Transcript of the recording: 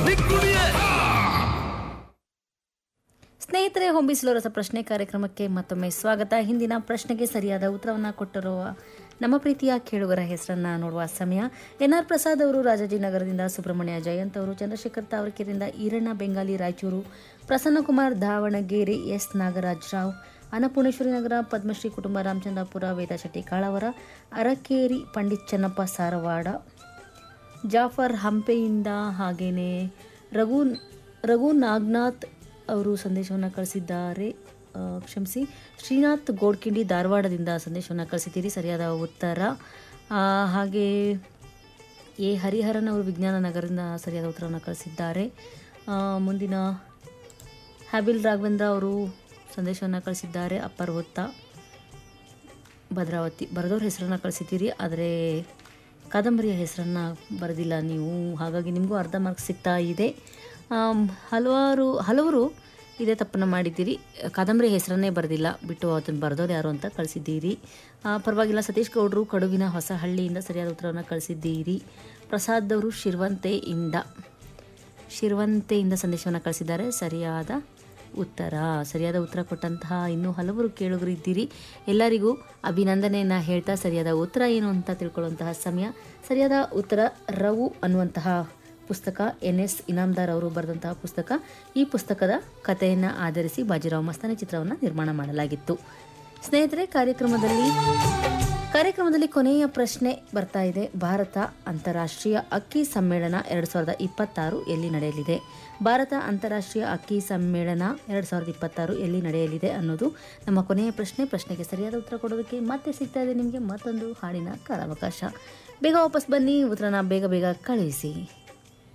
ಸ್ನೇಹಿತರೆ ಹೊಂಬಿಸಲು ರಸ ಪ್ರಶ್ನೆ ಕಾರ್ಯಕ್ರಮಕ್ಕೆ ಮತ್ತೊಮ್ಮೆ ಸ್ವಾಗತ ಹಿಂದಿನ ಪ್ರಶ್ನೆಗೆ ಸರಿಯಾದ ಉತ್ತರವನ್ನು ಕೊಟ್ಟಿರುವ ನಮ್ಮ ಪ್ರೀತಿಯ ಕೇಳುಗರ ಹೆಸರನ್ನ ನೋಡುವ ಸಮಯ ಎನ್ ಆರ್ ಪ್ರಸಾದ್ ಅವರು ರಾಜಾಜಿನಗರದಿಂದ ಸುಬ್ರಹ್ಮಣ್ಯ ಜಯಂತ್ ಅವರು ಚಂದ್ರಶೇಖರ್ ತಾವರ್ಕೆರೆಯಿಂದ ಈರಣ್ಣ ಬೆಂಗಾಲಿ ರಾಯಚೂರು ಪ್ರಸನ್ನಕುಮಾರ್ ದಾವಣಗೆರೆ ಎಸ್ ನಾಗರಾಜ್ ರಾವ್ ಅನ್ನಪೂರ್ಣೇಶ್ವರಿ ನಗರ ಪದ್ಮಶ್ರೀ ಕುಟುಂಬ ರಾಮಚಂದ್ರಪುರ ವೇದಾಶೆಟ್ಟಿ ಕಾಳವರ ಅರಕೇರಿ ಪಂಡಿತ್ ಚನ್ನಪ್ಪ ಸಾರವಾಡ ಜಾಫರ್ ಹಂಪೆಯಿಂದ ಹಾಗೇನೆ ರಘು ರಘು ನಾಗ್ನಾಥ್ ಅವರು ಸಂದೇಶವನ್ನು ಕಳಿಸಿದ್ದಾರೆ ಆ, ಕ್ಷಮಿಸಿ ಶ್ರೀನಾಥ್ ಗೋಡ್ಕಿಂಡಿ ಧಾರವಾಡದಿಂದ ಸಂದೇಶವನ್ನು ಕಳಿಸಿದ್ದೀರಿ ಸರಿಯಾದ ಉತ್ತರ ಆ, ಹಾಗೆ ಎ ಹರಿಹರನ್ ಅವರು ವಿಜ್ಞಾನ ನಗರದಿಂದ ಸರಿಯಾದ ಉತ್ತರವನ್ನು ಕಳಿಸಿದ್ದಾರೆ ಆ, ಮುಂದಿನ ಹ್ಯಾಬಿಲ್ ರಾಘವೇಂದ್ರ ಅವರು ಸಂದೇಶವನ್ನು ಕಳಿಸಿದ್ದಾರೆ ಅಪ್ಪರ್ ಹೊತ್ತ ಭದ್ರಾವತಿ ಬರೆದವ್ರ ಹೆಸರನ್ನು ಕಳಿಸಿದ್ದೀರಿ ಆದರೆ ಕಾದಂಬರಿಯ ಹೆಸರನ್ನು ಬರೆದಿಲ್ಲ ನೀವು ಹಾಗಾಗಿ ನಿಮಗೂ ಅರ್ಧ ಮಾರ್ಕ್ ಸಿಗ್ತಾ ಇದೆ ಆಮ್, ಹಲವಾರು ಹಲವರು ಇದೇ ತಪ್ಪನ್ನು ಮಾಡಿದ್ದೀರಿ ಕಾದಂಬರಿ ಹೆಸರನ್ನೇ ಬರೆದಿಲ್ಲ ಬಿಟ್ಟು ಅದನ್ನು ಬರೆದವ್ರು ಯಾರು ಅಂತ ಕಳಿಸಿದ್ದೀರಿ ಆ, ಪರವಾಗಿಲ್ಲ ಸತೀಶ್ ಗೌಡರು ಕಡುವಿನ ಹೊಸಹಳ್ಳಿಯಿಂದ ಸರಿಯಾದ ಉತ್ತರವನ್ನು ಕಳಿಸಿದ್ದೀರಿ ಪ್ರಸಾದ್ ಅವರು ಶಿರ್ವಂತೆಯಿಂದ ಶಿರ್ವಂತೆಯಿಂದ ಸಂದೇಶವನ್ನು ಕಳಿಸಿದ್ದಾರೆ ಸರಿಯಾದ ಉತ್ತರ ಸರಿಯಾದ ಉತ್ತರ ಕೊಟ್ಟಂತಹ ಇನ್ನೂ ಹಲವರು ಕೇಳುಗರು ಇದ್ದೀರಿ ಎಲ್ಲರಿಗೂ ಅಭಿನಂದನೆಯನ್ನು ಹೇಳ್ತಾ ಸರಿಯಾದ ಉತ್ತರ ಏನು ಅಂತ ತಿಳ್ಕೊಳ್ಳುವಂತಹ ಸಮಯ ಸರಿಯಾದ ಉತ್ತರ ರವು ಅನ್ನುವಂತಹ ಪುಸ್ತಕ ಎನ್ ಎಸ್ ಇನಾಮ್ದಾರ್ ಅವರು ಬರೆದಂತಹ ಪುಸ್ತಕ ಈ ಪುಸ್ತಕದ ಕಥೆಯನ್ನು ಆಧರಿಸಿ ಬಾಜಿರಾವ್ ಮಸ್ತಾನಿ ಚಿತ್ರವನ್ನು ನಿರ್ಮಾಣ ಮಾಡಲಾಗಿತ್ತು ಸ್ನೇಹಿತರೆ ಕಾರ್ಯಕ್ರಮದಲ್ಲಿ ಕಾರ್ಯಕ್ರಮದಲ್ಲಿ ಕೊನೆಯ ಪ್ರಶ್ನೆ ಬರ್ತಾ ಇದೆ ಭಾರತ ಅಂತಾರಾಷ್ಟ್ರೀಯ ಅಕ್ಕಿ ಸಮ್ಮೇಳನ ಎರಡು ಸಾವಿರದ ಇಪ್ಪತ್ತಾರು ಎಲ್ಲಿ ನಡೆಯಲಿದೆ ಭಾರತ ಅಂತಾರಾಷ್ಟ್ರೀಯ ಅಕ್ಕಿ ಸಮ್ಮೇಳನ ಎರಡು ಸಾವಿರದ ಇಪ್ಪತ್ತಾರು ಎಲ್ಲಿ ನಡೆಯಲಿದೆ ಅನ್ನೋದು ನಮ್ಮ ಕೊನೆಯ ಪ್ರಶ್ನೆ ಪ್ರಶ್ನೆಗೆ ಸರಿಯಾದ ಉತ್ತರ ಕೊಡೋದಕ್ಕೆ ಮತ್ತೆ ಸಿಗ್ತಾ ಇದೆ ನಿಮಗೆ ಮತ್ತೊಂದು ಹಾಡಿನ ಕಾಲಾವಕಾಶ ಬೇಗ ವಾಪಸ್ ಬನ್ನಿ ಉತ್ತರನ ಬೇಗ ಬೇಗ ಕಳುಹಿಸಿ